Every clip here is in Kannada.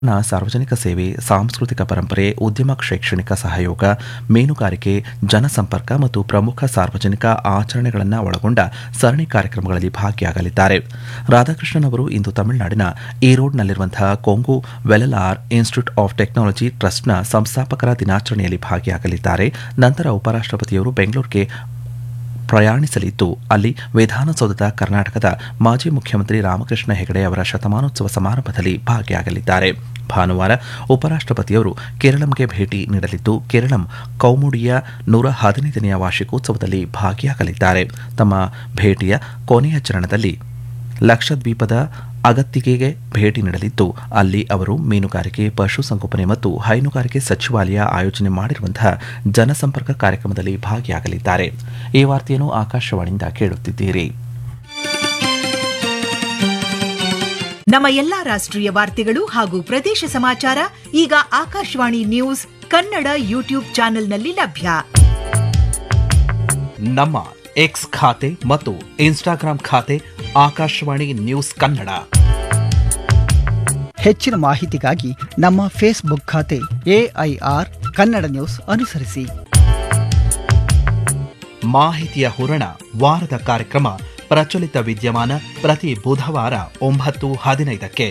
ನ ಸಾರ್ವಜನಿಕ ಸೇವೆ ಸಾಂಸ್ಕೃತಿಕ ಪರಂಪರೆ ಉದ್ಯಮ ಶೈಕ್ಷಣಿಕ ಸಹಯೋಗ ಮೀನುಗಾರಿಕೆ ಜನಸಂಪರ್ಕ ಮತ್ತು ಪ್ರಮುಖ ಸಾರ್ವಜನಿಕ ಆಚರಣೆಗಳನ್ನು ಒಳಗೊಂಡ ಸರಣಿ ಕಾರ್ಯಕ್ರಮಗಳಲ್ಲಿ ಭಾಗಿಯಾಗಲಿದ್ದಾರೆ ರಾಧಾಕೃಷ್ಣನ್ ಅವರು ಇಂದು ತಮಿಳುನಾಡಿನ ಈರೋಡ್ನಲ್ಲಿರುವಂತಹ Kongu Vellalar institute of technology ಟ್ರಸ್ಟ್ನ ಸಂಸ್ಥಾಪಕರ ದಿನಾಚರಣೆಯಲ್ಲಿ ಭಾಗಿಯಾಗಲಿದ್ದಾರೆ ನಂತರ ಉಪರಾಷ್ಟಪತಿಯವರು ಬೆಂಗಳೂರಿಗೆ ಪ್ರಯಾಣಿಸಲಿದ್ದು ಅಲ್ಲಿ ವಿಧಾನಸೌಧದ ಕರ್ನಾಟಕದ ಮಾಜಿ ಮುಖ್ಯಮಂತ್ರಿ ರಾಮಕೃಷ್ಣ ಹೆಗಡೆ ಅವರ ಶತಮಾನೋತ್ಸವ ಸಮಾರಂಭದಲ್ಲಿ ಭಾಗಿಯಾಗಲಿದ್ದಾರೆ ಭಾನುವಾರ ಉಪರಾಷ್ಟಪತಿಯವರು ಕೇರಳಂಗೆ ಭೇಟಿ ನೀಡಲಿದ್ದು ಕೇರಳಂ ಕೌಮುಡಿಯ ನೂರ ಹದಿನೈದನೆಯ ವಾರ್ಷಿಕೋತ್ಸವದಲ್ಲಿ ಭಾಗಿಯಾಗಲಿದ್ದಾರೆ ತಮ್ಮ ಭೇಟಿಯ ಕೊನೆಯ ಚರಣದಲ್ಲಿ ಲಕ್ಷದ್ವೀಪದ ಅಗತ್ತಿಗೆಗೆ ಭೇಟಿ ನೀಡಲಿದ್ದು ಅಲ್ಲಿ ಅವರು ಮೀನುಗಾರಿಕೆ ಪಶುಸಂಗೋಪನೆ ಮತ್ತು ಹೈನುಗಾರಿಕೆ ಸಚಿವಾಲಯ ಆಯೋಜನೆ ಮಾಡಿರುವಂತಹ ಜನಸಂಪರ್ಕ ಕಾರ್ಯಕ್ರಮದಲ್ಲಿ ಭಾಗಿಯಾಗಲಿದ್ದಾರೆ ಈ ವಾರ್ತೆಯನ್ನು ಆಕಾಶವಾಣಿಯಿಂದ ಕೇಳುತ್ತಿದ್ದೀರಿ ನಮ್ಮ ಎಲ್ಲಾ ರಾಷ್ಟ್ರೀಯ ವಾರ್ತೆಗಳು ಹಾಗೂ ಪ್ರದೇಶ ಸಮಾಚಾರ ಈಗ ಆಕಾಶವಾಣಿ ನ್ಯೂಸ್ ಕನ್ನಡ ಯೂಟ್ಯೂಬ್ ಚಾನೆಲ್ನಲ್ಲಿ ಲಭ್ಯ ನಮ್ಮ ಎಕ್ಸ್ ಖಾತೆ ಮತ್ತು ಇನ್ಸ್ಟಾಗ್ರಾಂ ಖಾತೆ ಆಕಾಶವಾಣಿ ನ್ಯೂಸ್ ಕನ್ನಡ ಹೆಚ್ಚಿನ ಮಾಹಿತಿಗಾಗಿ ನಮ್ಮ ಫೇಸ್ಬುಕ್ ಖಾತೆ ಎಐಆರ್ ಕನ್ನಡ ನ್ಯೂಸ್ ಅನುಸರಿಸಿ ಮಾಹಿತಿಯ ಹೂರಣ ವಾರದ ಕಾರ್ಯಕ್ರಮ ಪ್ರಚಲಿತ ವಿದ್ಯಮಾನ ಪ್ರತಿ ಬುಧವಾರ ಒಂಬತ್ತು ಹದಿನೈದಕ್ಕೆ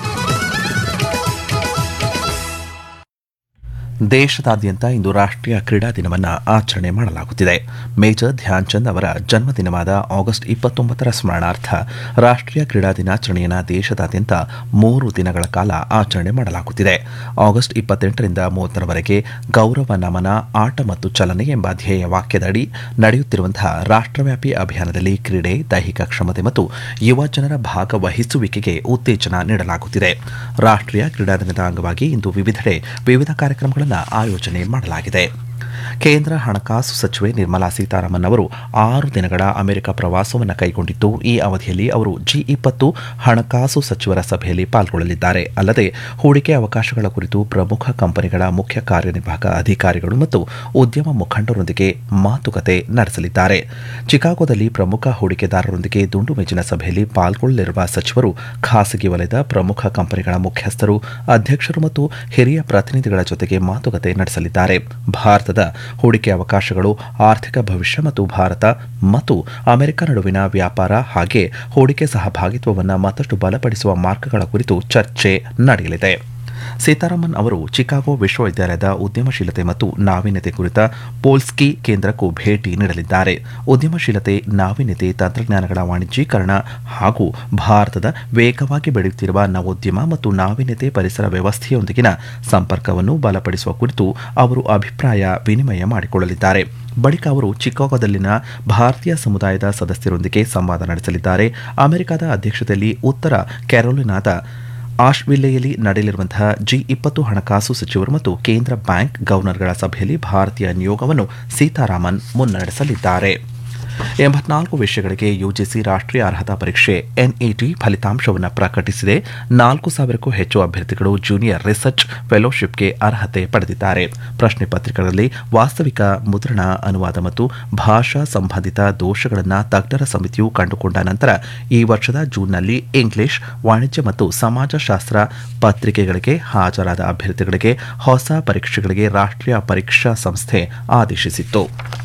ದೇಶದಾದ್ಯಂತ ಇಂದು ರಾಷ್ಟ್ರೀಯ ಕ್ರೀಡಾ ದಿನವನ್ನು ಆಚರಣೆ ಮಾಡಲಾಗುತ್ತಿದೆ ಮೇಜರ್ ಧ್ಯಾನ್ ಚಂದ್ ಅವರ ಜನ್ಮದಿನವಾದ ಆಗಸ್ಟ್ ಇಪ್ಪತ್ತೊಂಬತ್ತರ ಸ್ಮರಣಾರ್ಥ ರಾಷ್ಟ್ರೀಯ ಕ್ರೀಡಾ ದಿನಾಚರಣೆಯನ್ನು ದೇಶದಾದ್ಯಂತ ಮೂರು ದಿನಗಳ ಕಾಲ ಆಚರಣೆ ಮಾಡಲಾಗುತ್ತಿದೆ ಆಗಸ್ಟ್ ಇಪ್ಪತ್ತೆಂಟರಿಂದ ಮೂವತ್ತರವರೆಗೆ ಗೌರವ ನಮನ ಆಟ ಮತ್ತು ಚಲನೆ ಎಂಬ ಧ್ಯೇಯ ವಾಕ್ಯದಡಿ ನಡೆಯುತ್ತಿರುವಂತಹ ರಾಷ್ಟ್ರವ್ಯಾಪಿ ಅಭಿಯಾನದಲ್ಲಿ ಕ್ರೀಡೆ ದೈಹಿಕ ಕ್ಷಮತೆ ಮತ್ತು ಯುವ ಜನರ ಭಾಗವಹಿಸುವಿಕೆಗೆ ಉತ್ತೇಜನ ನೀಡಲಾಗುತ್ತಿದೆ ರಾಷ್ಟ್ರೀಯ ಕ್ರೀಡಾ ದಿನದ ಅಂಗವಾಗಿ ಇಂದು ವಿವಿಧೆಡೆ ವಿವಿಧ ಕಾರ್ಯಕ್ರಮಗಳನ್ನು ಆಯೋಜನೆ ಮಾಡಲಾಗಿದೆ ಕೇಂದ್ರ ಹಣಕಾಸು ಸಚಿವೆ ನಿರ್ಮಲಾ ಸೀತಾರಾಮನ್ ಅವರು ಆರು ದಿನಗಳ ಅಮೆರಿಕ ಪ್ರವಾಸವನ್ನು ಕೈಗೊಂಡಿದ್ದು ಈ ಅವಧಿಯಲ್ಲಿ ಅವರು ಜಿ ಇಪ್ಪತ್ತು ಹಣಕಾಸು ಸಚಿವರ ಸಭೆಯಲ್ಲಿ ಪಾಲ್ಗೊಳ್ಳಲಿದ್ದಾರೆ ಅಲ್ಲದೆ ಹೂಡಿಕೆ ಅವಕಾಶಗಳ ಕುರಿತು ಪ್ರಮುಖ ಕಂಪನಿಗಳ ಮುಖ್ಯ ಕಾರ್ಯನಿರ್ವಾಹಕ ಅಧಿಕಾರಿಗಳು ಮತ್ತು ಉದ್ಯಮ ಮುಖಂಡರೊಂದಿಗೆ ಮಾತುಕತೆ ನಡೆಸಲಿದ್ದಾರೆ ಚಿಕಾಗೋದಲ್ಲಿ ಪ್ರಮುಖ ಹೂಡಿಕೆದಾರರೊಂದಿಗೆ ದುಂಡು ಮೇಜಿನ ಸಭೆಯಲ್ಲಿ ಪಾಲ್ಗೊಳ್ಳಲಿರುವ ಸಚಿವರು ಖಾಸಗಿ ವಲಯದ ಪ್ರಮುಖ ಕಂಪನಿಗಳ ಮುಖ್ಯಸ್ಥರು ಅಧ್ಯಕ್ಷರು ಮತ್ತು ಹಿರಿಯ ಪ್ರತಿನಿಧಿಗಳ ಜೊತೆಗೆ ಮಾತುಕತೆ ನಡೆಸಲಿದ್ದಾರೆ ಭಾರತದ ಹೂಡಿಕೆ ಅವಕಾಶಗಳು ಆರ್ಥಿಕ ಭವಿಷ್ಯ ಮತ್ತು ಭಾರತ ಮತ್ತು ಅಮೆರಿಕ ನಡುವಿನ ವ್ಯಾಪಾರ ಹಾಗೆ ಹೂಡಿಕೆ ಸಹಭಾಗಿತ್ವವನ್ನು ಮತ್ತಷ್ಟು ಬಲಪಡಿಸುವ ಮಾರ್ಗಗಳ ಕುರಿತು ಚರ್ಚೆ ನಡೆಯಲಿದೆ ಸೀತಾರಾಮನ್ ಅವರು ಚಿಕಾಗೋ ವಿಶ್ವವಿದ್ಯಾಲಯದ ಉದ್ಯಮಶೀಲತೆ ಮತ್ತು ನಾವೀನ್ಯತೆ ಕುರಿತ ಪೋಲ್ಸ್ಕಿ ಕೇಂದ್ರಕ್ಕೂ ಭೇಟಿ ನೀಡಲಿದ್ದಾರೆ ಉದ್ಯಮಶೀಲತೆ ನಾವೀನ್ಯತೆ ತಂತ್ರಜ್ಞಾನಗಳ ವಾಣಿಜ್ಯೀಕರಣ ಹಾಗೂ ಭಾರತದ ವೇಗವಾಗಿ ಬೆಳೆಯುತ್ತಿರುವ ನವೋದ್ಯಮ ಮತ್ತು ನಾವೀನ್ಯತೆ ಪರಿಸರ ವ್ಯವಸ್ಥೆಯೊಂದಿಗಿನ ಸಂಪರ್ಕವನ್ನು ಬಲಪಡಿಸುವ ಕುರಿತು ಅವರು ಅಭಿಪ್ರಾಯ ವಿನಿಮಯ ಮಾಡಿಕೊಳ್ಳಲಿದ್ದಾರೆ ಬಳಿಕ ಅವರು ಚಿಕಾಗೋದಲ್ಲಿನ ಭಾರತೀಯ ಸಮುದಾಯದ ಸದಸ್ಯರೊಂದಿಗೆ ಸಂವಾದ ನಡೆಸಲಿದ್ದಾರೆ ಅಮೆರಿಕದ ಅಧ್ಯಕ್ಷತೆಯಲ್ಲಿ ಉತ್ತರ ಕ್ಯಾರೋಲಿನಾದ ಆಶ್ವಿಲ್ಲೆಯಲ್ಲಿ ನಡೆಯಲಿರುವಂತಹ ಜಿ ಇಪ್ಪತ್ತು ಹಣಕಾಸು ಸಚಿವರು ಮತ್ತು ಕೇಂದ್ರ ಬ್ಯಾಂಕ್ ಗವರ್ನರ್ಗಳ ಸಭೆಯಲ್ಲಿ ಭಾರತೀಯ ನಿಯೋಗವನ್ನು ಸೀತಾರಾಮನ್ ಮುನ್ನಡೆಸಲಿದ್ದಾರೆ ಎಂಬತ್ನಾಲ್ಕು ವಿಷಯಗಳಿಗೆ ಯುಜಿಸಿ ರಾಷ್ಟ್ರೀಯ ಅರ್ಹತಾ ಪರೀಕ್ಷೆ ಎನ್ಇಟಿ ಫಲಿತಾಂಶವನ್ನು ಪ್ರಕಟಿಸಿದೆ ನಾಲ್ಕು ಸಾವಿರಕ್ಕೂ ಹೆಚ್ಚು ಅಭ್ಯರ್ಥಿಗಳು ಜೂನಿಯರ್ ರಿಸರ್ಚ್ ಫೆಲೋಶಿಪ್ಗೆ ಅರ್ಹತೆ ಪಡೆದಿದ್ದಾರೆ ಪ್ರಶ್ನೆ ಪತ್ರಿಕೆಗಳಲ್ಲಿ ವಾಸ್ತವಿಕ ಮುದ್ರಣ ಅನುವಾದ ಮತ್ತು ಭಾಷಾ ಸಂಬಂಧಿತ ದೋಷಗಳನ್ನು ತಜ್ಞರ ಸಮಿತಿಯು ಕಂಡುಕೊಂಡ ನಂತರ ಈ ವರ್ಷದ ಜೂನ್ನಲ್ಲಿ ಇಂಗ್ಲಿಷ್ ವಾಣಿಜ್ಯ ಮತ್ತು ಸಮಾಜಶಾಸ್ತ್ರ ಪತ್ರಿಕೆಗಳಿಗೆ ಹಾಜರಾದ ಅಭ್ಯರ್ಥಿಗಳಿಗೆ ಹೊಸ ಪರೀಕ್ಷೆಗಳಿಗೆ ರಾಷ್ಟ್ರೀಯ ಪರೀಕ್ಷಾ ಸಂಸ್ಥೆ ಆದೇಶಿಸಿತ್ತು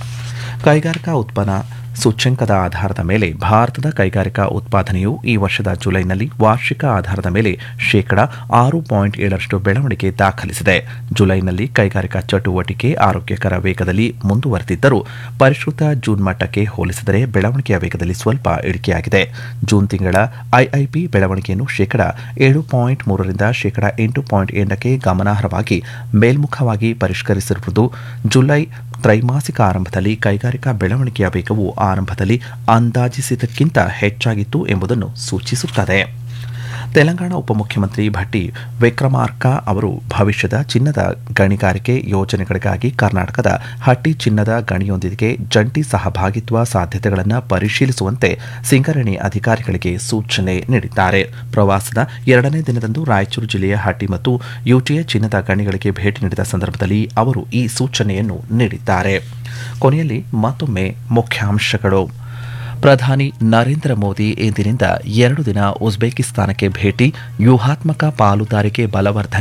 ಕೈಗಾರಿಕಾ ಉತ್ಪನ್ನ ಸೂಚ್ಯಂಕದ ಆಧಾರದ ಮೇಲೆ ಭಾರತದ ಕೈಗಾರಿಕಾ ಉತ್ಪಾದನೆಯು ಈ ವರ್ಷದ ಜುಲೈನಲ್ಲಿ ವಾರ್ಷಿಕ ಆಧಾರದ ಮೇಲೆ ಶೇಕಡ ಆರು ಪಾಯಿಂಟ್ ಏಳರಷ್ಟು ಬೆಳವಣಿಗೆ ದಾಖಲಿಸಿದೆ ಜುಲೈನಲ್ಲಿ ಕೈಗಾರಿಕಾ ಚಟುವಟಿಕೆ ಆರೋಗ್ಯಕರ ವೇಗದಲ್ಲಿ ಮುಂದುವರೆದಿದ್ದರೂ ಪರಿಷ್ಕೃತ ಜೂನ್ ಮಟ್ಟಕ್ಕೆ ಹೋಲಿಸಿದರೆ ಬೆಳವಣಿಗೆಯ ವೇಗದಲ್ಲಿ ಸ್ವಲ್ಪ ಇಳಿಕೆಯಾಗಿದೆ ಜೂನ್ ತಿಂಗಳ ಐಐಪಿ ಬೆಳವಣಿಗೆಯನ್ನು ಶೇಕಡ ಏಳು ಪಾಯಿಂಟ್ ಮೂರರಿಂದ ಶೇಕಡ ಎಂಟು ಪಾಯಿಂಟ್ ಎಂಟಕ್ಕೆ ಗಮನಾರ್ಹವಾಗಿ ಮೇಲ್ಮುಖವಾಗಿ ಪರಿಷ್ಕರಿಸಿರುವುದು ಜುಲೈ ತ್ರೈಮಾಸಿಕ ಆರಂಭದಲ್ಲಿ ಕೈಗಾರಿಕಾ ಬೆಳವಣಿಗೆಯ ವೇಗವು ಆರಂಭದಲ್ಲಿ ಅಂದಾಜಿಸಿದ್ದಕ್ಕಿಂತ ಹೆಚ್ಚಾಗಿತ್ತು ಎಂಬುದನ್ನು ಸೂಚಿಸುತ್ತದೆ ತೆಲಂಗಾಣ ಉಪಮುಖ್ಯಮಂತ್ರಿ ಭಟ್ಟಿ ವಿಕ್ರಮಾರ್ಕ ಅವರು ಭವಿಷ್ಯದ ಚಿನ್ನದ ಗಣಿಗಾರಿಕೆ ಯೋಜನೆಗಳಿಗಾಗಿ ಕರ್ನಾಟಕದ ಹಟ್ಟಿ ಚಿನ್ನದ ಗಣಿಯೊಂದಿಗೆ ಜಂಟಿ ಸಹಭಾಗಿತ್ವ ಸಾಧ್ಯತೆಗಳನ್ನು ಪರಿಶೀಲಿಸುವಂತೆ ಸಿಂಗರಣಿ ಅಧಿಕಾರಿಗಳಿಗೆ ಸೂಚನೆ ನೀಡಿದ್ದಾರೆ ಪ್ರವಾಸದ ಎರಡನೇ ದಿನದಂದು ರಾಯಚೂರು ಜಿಲ್ಲೆಯ ಹಟ್ಟಿ ಮತ್ತು ಯುಟಿಎ ಚಿನ್ನದ ಗಣಿಗಳಿಗೆ ಭೇಟಿ ನೀಡಿದ ಸಂದರ್ಭದಲ್ಲಿ ಅವರು ಈ ಸೂಚನೆಯನ್ನು ನೀಡಿದ್ದಾರೆ ಕೊನೆಯಲ್ಲಿ ಮತ್ತೊಮ್ಮೆ ಮುಖ್ಯಾಂಶಗಳು ಪ್ರಧಾನಿ ನರೇಂದ್ರ ಮೋದಿ ಇಂದಿನಿಂದ ಎರಡು ದಿನ ಉಜ್ಬೇಕಿಸ್ತಾನಕ್ಕೆ ಭೇಟಿ ವ್ಯೂಹಾತ್ಮಕ ಪಾಲುದಾರಿಕೆ ಬಲವರ್ಧನೆ